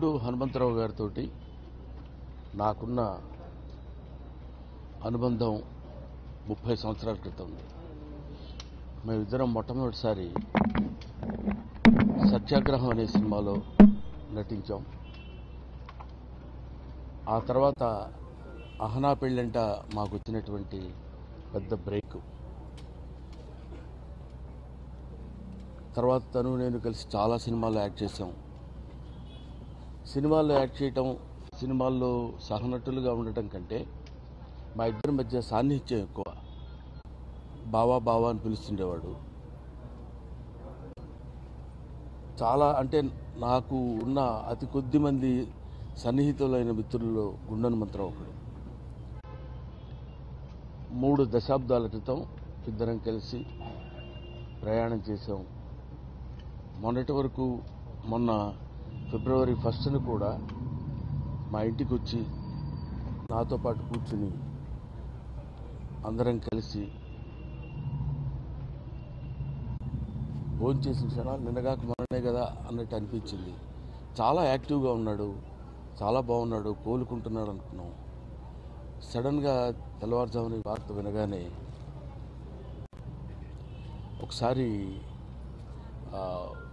గుండు హనుమంతరావు గారితో నాకున్న అనుబంధం ముప్పై సంవత్సరాల క్రితం ఉంది మేమిద్దరం మొట్టమొదటిసారి సత్యాగ్రహం అనే సినిమాలో నటించాం ఆ తర్వాత అహనా పెళ్ళంట మాకు వచ్చినటువంటి పెద్ద బ్రేక్ తర్వాత తను నేను కలిసి చాలా సినిమాల్లో యాక్ట్ చేశాం సినిమాల్లో యాక్ట్ చేయటం సినిమాల్లో సహనటులుగా ఉండటం కంటే మా ఇద్దరి మధ్య సాన్నిహిత్యం ఎక్కువ బావా బావా అని పిలుస్తుండేవాడు చాలా అంటే నాకు ఉన్న అతి కొద్ది మంది సన్నిహితులైన మిత్రుల్లో గుండెను మంత్రం ఒకడు మూడు దశాబ్దాల క్రితం ఇద్దరం కలిసి ప్రయాణం చేశాం మొన్నటి వరకు మొన్న ఫిబ్రవరి ఫస్ట్ని కూడా మా ఇంటికి వచ్చి నాతో పాటు కూర్చుని అందరం కలిసి భోంచేసిన క్షణాలు నిన్నగాక మొన్ననే కదా అన్నట్టు అనిపించింది చాలా యాక్టివ్గా ఉన్నాడు చాలా బాగున్నాడు కోలుకుంటున్నాడు అనుకున్నాం సడన్గా తెల్లవారుజామున ఈ వార్త వినగానే ఒకసారి ఆ,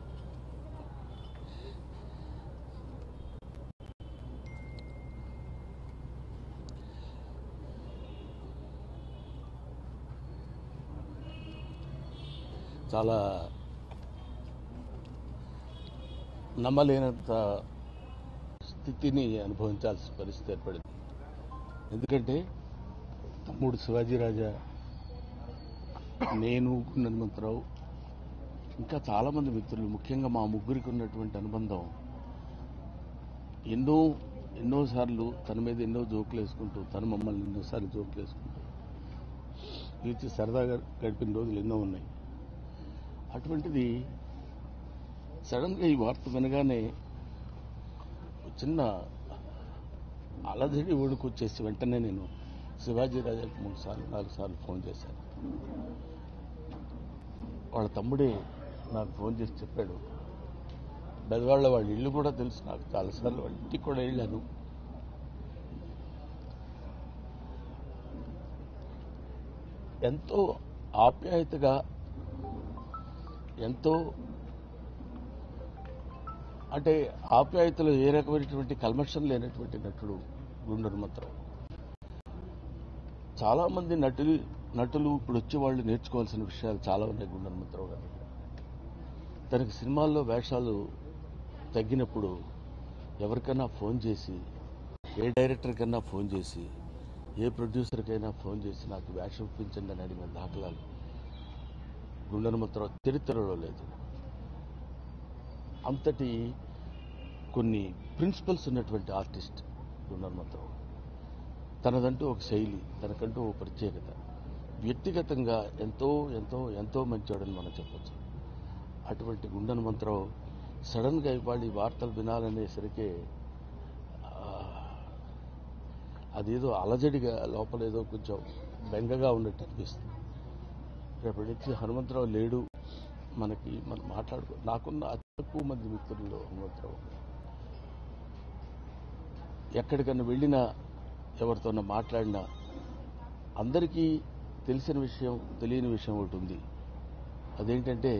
చాలా నమ్మలేనంత స్థితిని అనుభవించాల్సిన పరిస్థితి ఏర్పడింది ఎందుకంటే తమ్ముడు శివాజీ రాజా నేను హనుమంతరావు ఇంకా చాలామంది మిత్రులు ముఖ్యంగా మా ముగ్గురికి ఉన్నటువంటి అనుబంధం ఎన్నో ఎన్నోసార్లు తన మీద ఎన్నో జోకులు వేసుకుంటూ తను మమ్మల్ని ఎన్నోసార్లు జోకులు వేసుకుంటూ పిలిచి సరదాగా గడిపిన రోజులు ఎన్నో ఉన్నాయి అటువంటిది సడన్గా ఈ వార్త వినగానే ఒక చిన్న అలజడి ఓడుకొచ్చేసి వెంటనే నేను శివాజీ రాజాకి మూడు సార్లు నాలుగు సార్లు ఫోన్ చేశాను వాళ్ళ తమ్ముడే నాకు ఫోన్ చేసి చెప్పాడు బెదవాళ్ళ వాళ్ళ ఇల్లు కూడా తెలుసు నాకు చాలాసార్లు వాళ్ళ ఇంటికి కూడా వెళ్ళాను ఎంతో ఆప్యాయతగా ఎంతో అంటే ఆప్యాయతలో ఏ రకమైనటువంటి కల్మషం లేనటువంటి నటుడు గుండె హనుమంతరావు చాలా మంది నటులు నటులు ఇప్పుడు వచ్చే వాళ్ళు నేర్చుకోవాల్సిన విషయాలు చాలా ఉన్నాయి గుండె హనుమంతరావు గారి దగ్గర. తనకి సినిమాల్లో వేషాలు తగ్గినప్పుడు ఎవరికైనా ఫోన్ చేసి ఏ డైరెక్టర్ కన్నా ఫోన్ చేసి ఏ ప్రొడ్యూసర్కైనా ఫోన్ చేసి నాకు వేషం ఇప్పించండి అని అడిగిన దాఖలాలు గుండె హనుమంతరావు చరిత్రలో లేదు అంతటి కొన్ని ప్రిన్సిపల్స్ ఉన్నటువంటి ఆర్టిస్ట్ గుండె హనుమంతరావు తనదంటూ ఒక శైలి తనకంటూ ఒక ప్రత్యేకత వ్యక్తిగతంగా ఎంతో ఎంతో ఎంతో మంచివాడని మనం చెప్పొచ్చు అటువంటి గుండె హనుమంతరావు సడన్గా ఇవాళ ఈ వార్తలు వినాలనేసరికి ఆ, అదేదో అలజడిగా లోపల ఏదో కొంచెం బెంగగా ఉన్నట్టు అనిపిస్తుంది రేపటి నుంచి హనుమంతరావు లేడు మనకి మనం మాట్లాడుకో నాకున్న అతి తక్కువ మంది మిత్రుల్లో హనుమంతరావు ఒకడు. ఎక్కడికన్నా వెళ్ళినా ఎవరితోనో మాట్లాడినా అందరికీ తెలిసిన విషయం తెలియని విషయం ఒకటి ఉంది అదేంటంటే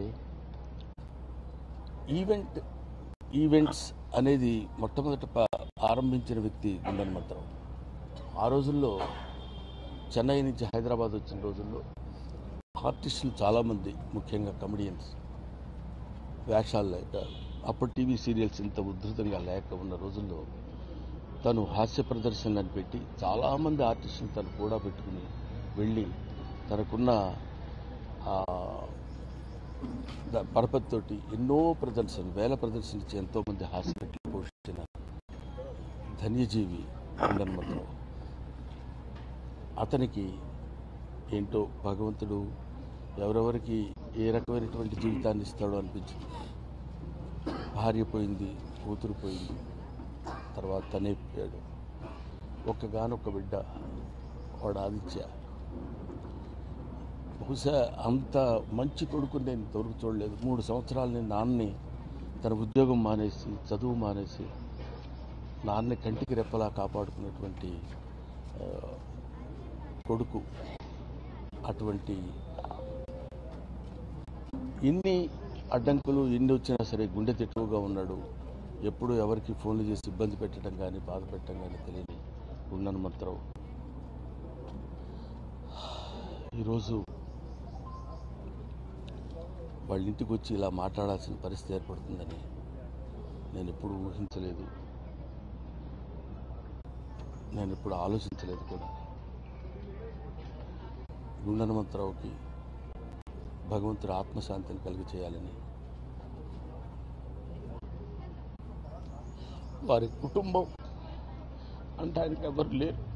ఈవెంట్ ఈవెంట్స్ అనేది మొట్టమొదట ప- ఆరంభించిన వ్యక్తి గుండె హనుమంతరావు ఆ రోజుల్లో చెన్నై నుంచి హైదరాబాద్ వచ్చిన రోజుల్లో ఆర్టిస్టులు చాలామంది ముఖ్యంగా కమెడియన్స్ వేషాలు లేక అప్పుడు టీవీ సీరియల్స్ ఇంత ఉధృతంగా లేక ఉన్న రోజుల్లో తను హాస్య ప్రదర్శనలను పెట్టి చాలామంది ఆర్టిస్టులు తను కూడా పెట్టుకుని వెళ్ళి తనకున్న ఆ, ద- పరపతితోటి ఎన్నో ప్రదర్శనలు వేల ప్రదర్శనలు ఇచ్చి ఎంతోమంది హాస్పిటల్ పోషించిన ధన్యజీవి హనుమంతరావు అతనికి ఏంటో భగవంతుడు ఎవరెవరికి ఏ రకమైనటువంటి జీవితాన్ని ఇస్తాడో అనిపించింది భార్య పోయింది కూతురు పోయింది తర్వాత తనే పోయాడు ఒక్కగానొక్క బిడ్డ వాడు ఆదిత్య బహుశా అంత మంచి కొడుకు నేను ఇంతవరకు చూడలేదు మూడు సంవత్సరాలు నేను నాన్నని తన ఉద్యోగం మానేసి చదువు మానేసి నాన్న కంటికి రెప్పలా కాపాడుకున్నటువంటి ఆ, కొడుకు అటువంటి ఎన్ని అడ్డంకులు ఎన్ని వచ్చినా సరే గుండె తెట్టుగా ఉన్నాడు ఎప్పుడు ఎవరికి ఫోన్లు చేసి ఇబ్బంది పెట్టడం కానీ బాధ పెట్టడం కానీ తెలియని ఉండను మాత్రం ఈరోజు వాళ్ళ ఇంటికి వచ్చి ఇలా మాట్లాడాల్సిన పరిస్థితి ఏర్పడుతుందని నేను ఎప్పుడు ఊహించలేదు నేను ఎప్పుడు ఆలోచించలేదు కూడా గుండె హనుమంతరావుకి భగవంతుడు ఆత్మశాంతిని కలిగి చేయాలని వారి కుటుంబం అంటే ఆయనకి ఎవరు లేరు